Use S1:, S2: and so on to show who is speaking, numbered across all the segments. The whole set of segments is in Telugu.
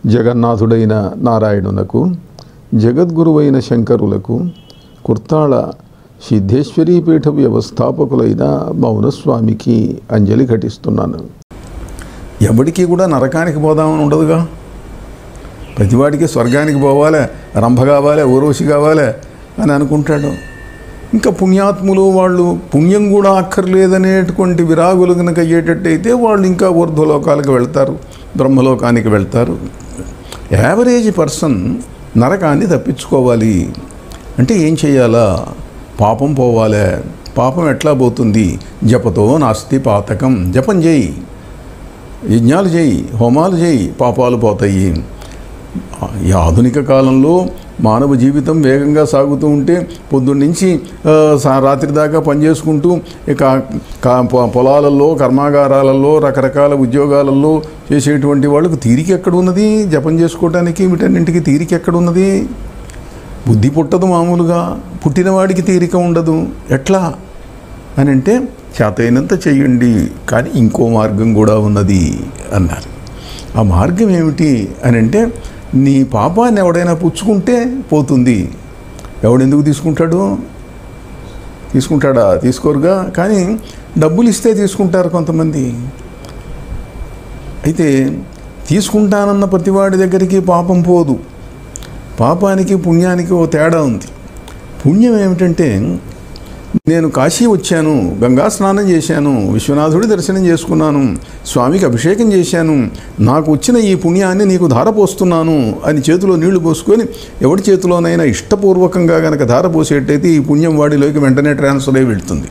S1: జగన్నాథుడైన నారాయణునకు జగద్గురువైన శంకరులకు కుర్తాళ సిద్ధేశ్వరీపీఠ వ్యవస్థాపకులైన మౌనస్వామికి అంజలి ఘటిస్తున్నాను
S2: ఎవడికి కూడా నరకానికి పోదామని ఉండదుగా ప్రతివాడికి స్వర్గానికి పోవాలి రంభ కావాలి ఊరోషి కావాలి అని అనుకుంటాడు ఇంకా పుణ్యాత్ములు వాళ్ళు పుణ్యం కూడా అక్కర్లేదనేటువంటి విరాగులు కనుక అయ్యేటట్టయితే వాళ్ళు ఇంకా ఊర్ధ్వలోకాలకు వెళ్తారు బ్రహ్మలోకానికి వెళ్తారు యావరేజ్ పర్సన్ నరకాన్ని తప్పించుకోవాలి అంటే ఏం చేయాలా పాపం పోవాలి పాపం ఎట్లా పోతుంది జపతో నాస్తి పాతకం జపం చేయి యజ్ఞాలు చేయి హోమాలు చేయి పాపాలు పోతాయి ఈ ఆధునిక కాలంలో మానవ జీవితం వేగంగా సాగుతూ ఉంటే పొద్దున్నుంచి ఆ, సా- రాత్రి దాకా పనిచేసుకుంటూ ఇక కా- పొ- పొలాలలో కర్మాగారాలలో రకరకాల ఉద్యోగాలలో చేసేటువంటి వాళ్ళకు తీరిక ఎక్కడ ఉన్నది జపం చేసుకోవడానికి వీటన్నింటికి తీరిక ఎక్కడ ఉన్నది బుద్ధి పుట్టదు మామూలుగా పుట్టినవాడికి తీరిక ఉండదు ఎట్లా అని అంటే చేతైనంత చెయ్యండి కానీ ఇంకో మార్గం కూడా ఉన్నది అన్నారు ఆ మార్గం ఏమిటి అని అంటే నీ పాపాన్ని ఎవడైనా పుచ్చుకుంటే పోతుంది ఎవడెందుకు తీసుకుంటాడు తీసుకుంటాడా తీసుకోరుగా కానీ డబ్బులు ఇస్తే తీసుకుంటారు కొంతమంది అయితే తీసుకుంటానన్న ప్రతివాడి దగ్గరికి పాపం పోదు పాపానికి పుణ్యానికి ఓ తేడా ఉంది పుణ్యం ఏమిటంటే నేను కాశీ వచ్చాను గంగా స్నానం చేశాను విశ్వనాథుడి దర్శనం చేసుకున్నాను స్వామికి అభిషేకం చేశాను నాకు వచ్చిన ఈ పుణ్యాన్ని నీకు ధారపోస్తున్నాను అని చేతిలో నీళ్లు పోసుకొని ఎవడి చేతిలోనైనా ఇష్టపూర్వకంగా గనక ధార పోసేటైతే ఈ పుణ్యం వాడిలోకి వెంటనే ట్రాన్స్ఫర్ అయి వెళ్తుంది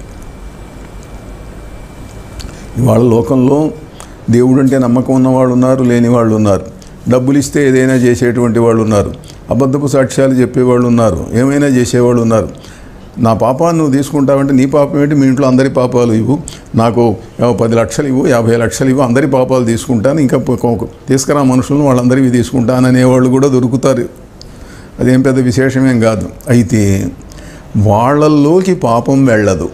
S2: ఇవాళ లోకంలో దేవుడు అంటే నమ్మకం ఉన్నవాళ్ళు ఉన్నారు లేని వాళ్ళు ఉన్నారు డబ్బులు ఇస్తే ఏదైనా చేసేటువంటి వాళ్ళు ఉన్నారు అబద్ధపు సాక్ష్యాలు చెప్పేవాళ్ళు ఉన్నారు ఏమైనా చేసేవాళ్ళు ఉన్నారు నా పాపాన్ని నువ్వు తీసుకుంటావంటే నీ పాపం ఏంటి మీ ఇంట్లో అందరి పాపాలు ఇవ్వు నాకు ఓ పది లక్షలు ఇవ్వు యాభై లక్షలు ఇవ్వు అందరి పాపాలు తీసుకుంటాను ఇంకా ప- కొ- తీసుకురా మనుషులను వాళ్ళందరివి తీసుకుంటాను అనేవాళ్ళు కూడా దొరుకుతారు అదేం పెద్ద విశేషమేం కాదు అయితే వాళ్ళల్లోకి పాపం వెళ్ళదు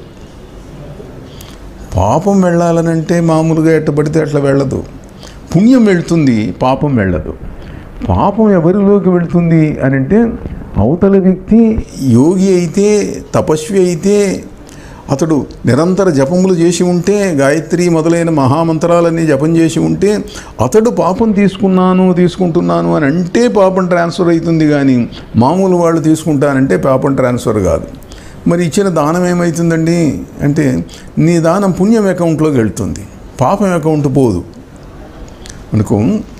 S2: పాపం వెళ్ళాలనంటే మామూలుగా ఎట్ట పడితే అట్లా వెళ్ళదు పుణ్యం వెళ్తుంది పాపం వెళ్ళదు పాపం ఎవరిలోకి వెళ్తుంది అని అంటే అవతల వ్యక్తి యోగి అయితే తపస్వి అయితే అతడు నిరంతర జపములు చేసి ఉంటే గాయత్రి మొదలైన మహామంత్రాలన్నీ జపం చేసి ఉంటే అతడు పాపం తీసుకున్నాను తీసుకుంటున్నాను అని అంటే పాపం ట్రాన్స్ఫర్ అవుతుంది కానీ మామూలు వాళ్ళు తీసుకుంటానంటే పాపం ట్రాన్స్ఫర్ కాదు మరి ఇచ్చిన దానం ఏమవుతుందండి అంటే నీ దానం పుణ్యం అకౌంట్లోకి వెళ్తుంది పాపం అకౌంట్ పోదు అనుకో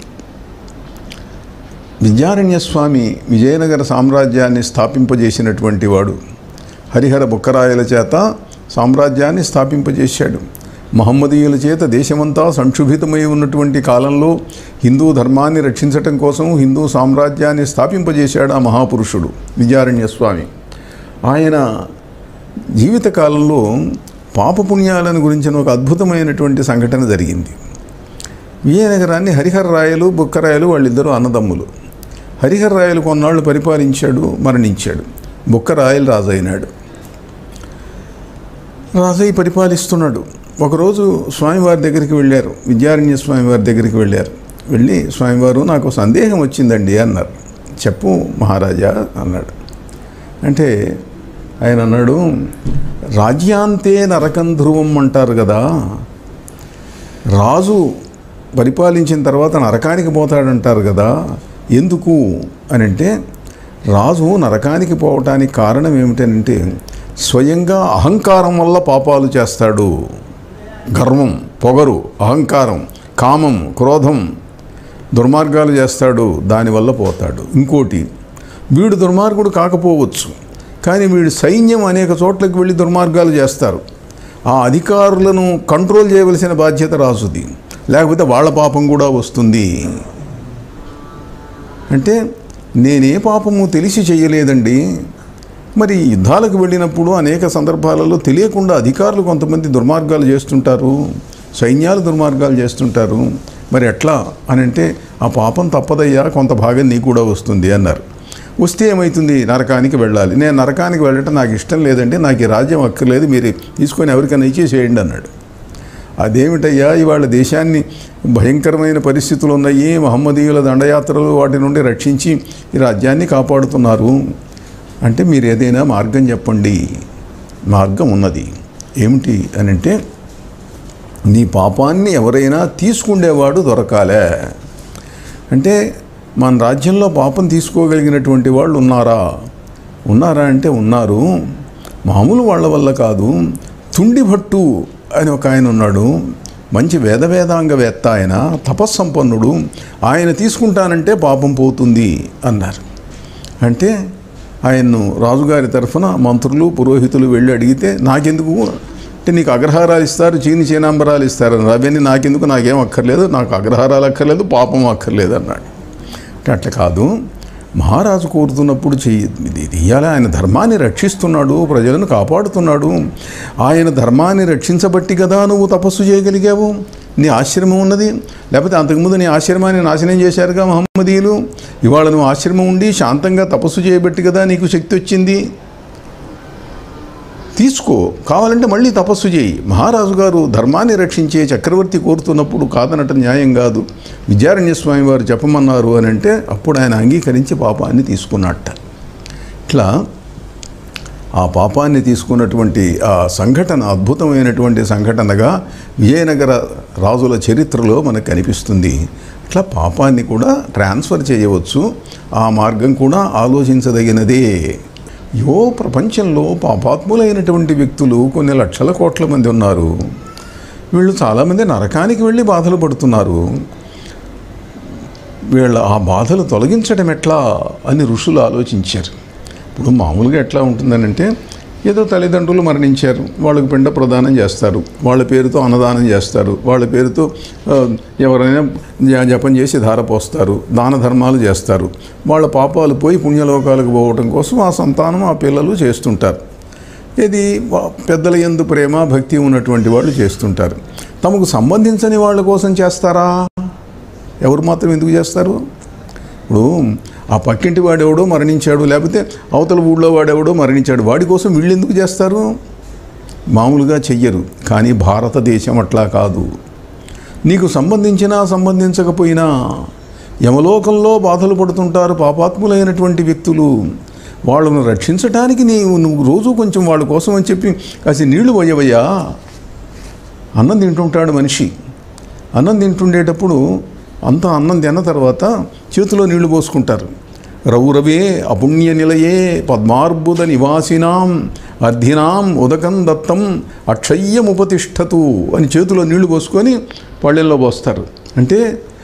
S2: విద్యారణ్య స్వామి విజయనగర సామ్రాజ్యాన్ని స్థాపింపజేసినటువంటి వాడు హరిహర బుక్కరాయల చేత సామ్రాజ్యాన్ని స్థాపింపజేశాడు మహమ్మదీయుల చేత దేశమంతా సంక్షుభితమై ఉన్నటువంటి కాలంలో హిందూ ధర్మాన్ని రక్షించటం కోసం హిందూ సామ్రాజ్యాన్ని స్థాపింపజేశాడు ఆ మహాపురుషుడు విద్యారణ్య స్వామి ఆయన జీవితకాలంలో పాపపుణ్యాలను గురించిన ఒక అద్భుతమైనటువంటి సంఘటన జరిగింది విజయనగరాన్ని హరిహర రాయలు బుక్కరాయలు వాళ్ళిద్దరూ అన్నదమ్ములు హరిహర రాయలు కొన్నాళ్ళు పరిపాలించాడు మరణించాడు బుక్కరాయలు రాజు అయినాడు రాజయ్య పరిపాలిస్తున్నాడు ఒకరోజు స్వామివారి దగ్గరికి వెళ్ళారు విద్యారణ్య స్వామివారి దగ్గరికి వెళ్ళారు వెళ్ళి స్వామివారు నాకు సందేహం వచ్చిందండి అన్నారు చెప్పు మహారాజా అన్నాడు అంటే ఆయన అన్నాడు రాజ్యాంతే నరకం ధ్రువం అంటారు కదా రాజు పరిపాలించిన తర్వాత నరకానికి పోతాడంటారు కదా ఎందుకు అని అంటే రాజు నరకానికి పోవటానికి కారణం ఏమిటనంటే స్వయంగా అహంకారం వల్ల పాపాలు చేస్తాడు గర్వం పొగరు అహంకారం కామం క్రోధం దుర్మార్గాలు చేస్తాడు దానివల్ల పోతాడు ఇంకోటి వీడు దుర్మార్గుడు కాకపోవచ్చు కానీ వీడు సైన్యం అనేక చోట్లకు వెళ్ళి దుర్మార్గాలు చేస్తారు ఆ అధికారులను కంట్రోల్ చేయవలసిన బాధ్యత రాజుది లేకపోతే వాళ్ళ పాపం కూడా వస్తుంది అంటే నేనే పాపము తెలిసి చేయలేదండి మరి యుద్ధాలకు వెళ్ళినప్పుడు అనేక సందర్భాలలో తెలియకుండా అధికారులు కొంతమంది దుర్మార్గాలు చేస్తుంటారు సైన్యాలు దుర్మార్గాలు చేస్తుంటారు మరి ఎట్లా అని అంటే ఆ పాపం తప్పదయ్యా కొంత భాగం నీకు కూడా వస్తుంది అన్నారు వస్తే ఏమవుతుంది నరకానికి వెళ్ళాలి నేను నరకానికి వెళ్ళటం నాకు ఇష్టం లేదండి నాకు ఈ రాజ్యం అక్కర్లేదు మీరు తీసుకొని ఎవరికైనా ఇచ్చేసేయండి అన్నాడు అదేమిటయ్యా ఇవాళ దేశాన్ని భయంకరమైన పరిస్థితులు ఉన్నాయి మహమ్మదీయుల దండయాత్రలు వాటి నుండి రక్షించి ఈ రాజ్యాన్ని కాపాడుతున్నారు అంటే మీరు ఏదైనా మార్గం చెప్పండి మార్గం ఉన్నది ఏమిటి అని అంటే నీ పాపాన్ని ఎవరైనా తీసుకుండేవాడు దొరకాలే అంటే మన రాజ్యంలో పాపం తీసుకోగలిగినటువంటి వాళ్ళు ఉన్నారా ఉన్నారా అంటే ఉన్నారు మామూలు వాళ్ళ వల్ల కాదు తుండి భట్టు అని ఒక ఆయన ఉన్నాడు మంచి వేద వేదాంగవేత్త ఆయన తపస్సంపన్నుడు ఆయన తీసుకుంటానంటే పాపం పోతుంది అన్నారు అంటే ఆయన్ను రాజుగారి తరఫున మంత్రులు పురోహితులు వెళ్ళి అడిగితే నాకెందుకు అంటే నీకు అగ్రహారాలు ఇస్తారు చీని చీనాంబరాలు ఇస్తారు అన్నారు అవన్నీ నాకెందుకు నాకేం అక్కర్లేదు నాకు అగ్రహారాలు అక్కర్లేదు పాపం అక్కర్లేదు అన్నాడు అంటే అట్లా కాదు మహారాజు కోరుతున్నప్పుడు చెయ్యి ఇది ఇయ్యాలి ఆయన ధర్మాన్ని రక్షిస్తున్నాడు ప్రజలను కాపాడుతున్నాడు ఆయన ధర్మాన్ని రక్షించబట్టి కదా నువ్వు తపస్సు చేయగలిగావు నీ ఆశ్రమం ఉన్నది లేకపోతే అంతకుముందు నీ ఆశ్రమాన్ని నాశనం చేశారుగా మహమ్మదీయులు ఇవాళ నువ్వు ఆశ్రమం ఉండి శాంతంగా తపస్సు చేయబట్టి కదా నీకు శక్తి వచ్చింది తీసుకో కావాలంటే మళ్ళీ తపస్సు చేయి మహారాజు గారు ధర్మాన్ని రక్షించే చక్రవర్తి కోరుతున్నప్పుడు కాదనటం న్యాయం కాదు విద్యారణ్య స్వామి వారు చెప్పమన్నారు అని అంటే అప్పుడు ఆయన అంగీకరించి పాపాన్ని తీసుకున్నట్ట ఇట్లా ఆ పాపాన్ని తీసుకున్నటువంటి ఆ సంఘటన అద్భుతమైనటువంటి సంఘటనగా విజయనగర రాజుల చరిత్రలో మనకు కనిపిస్తుంది ఇట్లా పాపాన్ని కూడా ట్రాన్స్ఫర్ చేయవచ్చు ఆ మార్గం కూడా ఆలోచించదగినదే యో ప్రపంచంలో పాపాత్ములైనటువంటి వ్యక్తులు కొన్ని లక్షల కోట్ల మంది ఉన్నారు వీళ్ళు చాలామంది నరకానికి వెళ్ళి బాధలు పడుతున్నారు వీళ్ళ ఆ బాధలు తొలగించడం ఎట్లా అని ఋషులు ఆలోచించారు ఇప్పుడు మామూలుగా ఎట్లా ఉంటుందనంటే ఏదో తల్లిదండ్రులు మరణించారు వాళ్ళకి పిండ ప్రదానం చేస్తారు వాళ్ళ పేరుతో అన్నదానం చేస్తారు వాళ్ళ పేరుతో ఆ, ఎవరైనా జ- జపం చేసి ధార పోస్తారు దాన ధర్మాలు చేస్తారు వాళ్ళ పాపాలు పోయి పుణ్యలోకాలకు పోవటం కోసం ఆ సంతానం ఆ పిల్లలు చేస్తుంటారు ఇది వా- పెద్దల ఎందు ప్రేమ భక్తి ఉన్నటువంటి వాళ్ళు చేస్తుంటారు తమకు సంబంధించని వాళ్ళ కోసం చేస్తారా ఎవరు మాత్రం ఎందుకు చేస్తారు ఇప్పుడు ఆ పక్కింటి వాడెవడో మరణించాడు లేకపోతే అవతల ఊళ్ళో వాడెవడో మరణించాడు వాడి కోసం వీళ్ళు ఎందుకు చేస్తారు మామూలుగా చెయ్యరు కానీ భారతదేశం అట్లా కాదు నీకు సంబంధించినా సంబంధించకపోయినా యమలోకంలో బాధలు పడుతుంటారు పాపాత్ములైనటువంటి వ్యక్తులు వాళ్ళను రక్షించడానికి నీవు నువ్వు రోజు కొంచెం వాళ్ళ కోసం అని చెప్పి కాసి నీళ్లు పోయవయ్యా అన్నం తింటుంటాడు మనిషి అన్నం తింటుండేటప్పుడు అంతా అన్నం తిన్న తర్వాత చేతిలో నీళ్లు పోసుకుంటారు రౌరవే అపుణ్య నిలయే పద్మార్బుద నివాసినాం అర్ధినాం ఉదకం దత్తం అక్షయ్యముపతిష్టతు అని చేతిలో నీళ్లు పోసుకొని పళ్ళెల్లో పోస్తారు అంటే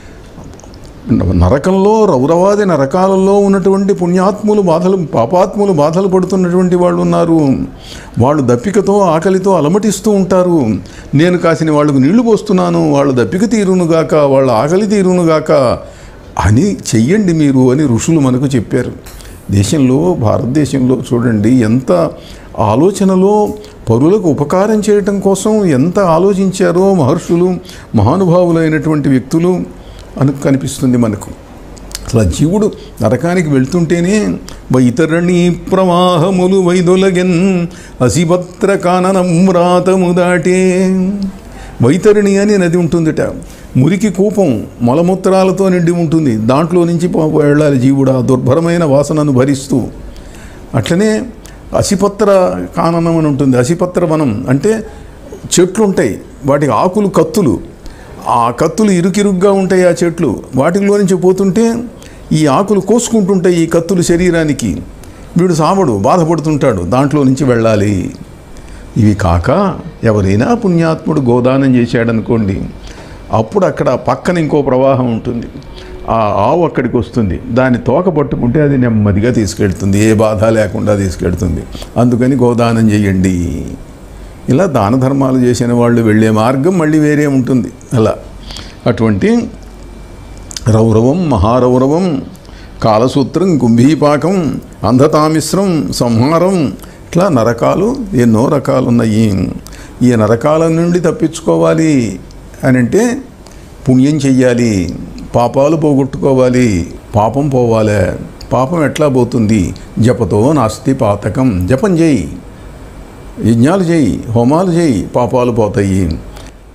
S2: నరకంలో రౌరవాది నరకాలలో ఉన్నటువంటి పుణ్యాత్ములు బాధలు పాపాత్ములు బాధలు పడుతున్నటువంటి వాళ్ళు ఉన్నారు వాళ్ళు దప్పికతో ఆకలితో అలమటిస్తూ ఉంటారు నేను కాసిన వాళ్ళకు నీళ్లు పోస్తున్నాను వాళ్ళ దప్పిక తీరునుగాక వాళ్ళ ఆకలి తీరునుగాక అని చెయ్యండి మీరు అని ఋషులు మనకు చెప్పారు దేశంలో భారతదేశంలో చూడండి ఎంత ఆలోచనలో పరులకు ఉపకారం చేయటం కోసం ఎంత ఆలోచించారో మహర్షులు మహానుభావులైనటువంటి వ్యక్తులు అని కనిపిస్తుంది మనకు అసలు ఆ జీవుడు నరకానికి వెళ్తుంటేనే వైతరణి ప్రవాహములు వైదొలగెన్ అసిభద్ర కాననం రాతము దాటే వైతరిణి అని నది ఉంటుందిట మురికి కూపం మలమూత్రాలతో నిండి ఉంటుంది దాంట్లో నుంచి పో- వెళ్ళాలి జీవుడు ఆ దుర్భరమైన వాసనను భరిస్తూ అట్లనే అసిపత్ర కాననం అని ఉంటుంది అసిపత్ర వనం అంటే చెట్లు ఉంటాయి వాటికి ఆకులు కత్తులు ఆ కత్తులు ఇరుకిరుగ్గా ఉంటాయి ఆ చెట్లు వాటిలో నుంచి పోతుంటే ఈ ఆకులు కోసుకుంటుంటాయి ఈ కత్తులు శరీరానికి వీడు సావడు బాధపడుతుంటాడు దాంట్లో నుంచి వెళ్ళాలి ఇవి కాక ఎవరైనా పుణ్యాత్ముడు గోదానం చేశాడనుకోండి అప్పుడు అక్కడ పక్కన ఇంకో ప్రవాహం ఉంటుంది ఆ ఆవు అక్కడికి వస్తుంది దాన్ని తోక పట్టుకుంటే అది నెమ్మదిగా తీసుకెళ్తుంది ఏ బాధ లేకుండా తీసుకెళ్తుంది అందుకని గోదానం చేయండి ఇలా దాన ధర్మాలు చేసిన వాళ్ళు వెళ్ళే మార్గం మళ్ళీ వేరే ఉంటుంది అలా అటువంటి రౌరవం మహారౌరవం కాలసూత్రం కుంభీపాకం అంధతామిశ్రం సంహారం ఇట్లా నరకాలు ఎన్నో రకాలు ఉన్నాయి ఈ నరకాల నుండి తప్పించుకోవాలి అని అంటే పుణ్యం చెయ్యాలి పాపాలు పోగొట్టుకోవాలి పాపం పోవాలి పాపం ఎట్లా పోతుంది జపతో నాస్తి పాతకం జపం చేయి యజ్ఞాలు చేయి హోమాలు చేయి పాపాలు పోతాయి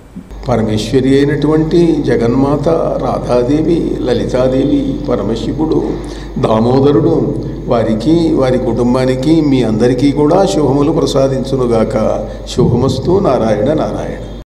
S1: పరమేశ్వరి అయినటువంటి జగన్మాత రాధాదేవి లలితాదేవి పరమశివుడు దామోదరుడు వారికి వారి కుటుంబానికి మీ అందరికీ కూడా శుభములు ప్రసాదించునుగాక శుభమస్తు నారాయణ నారాయణ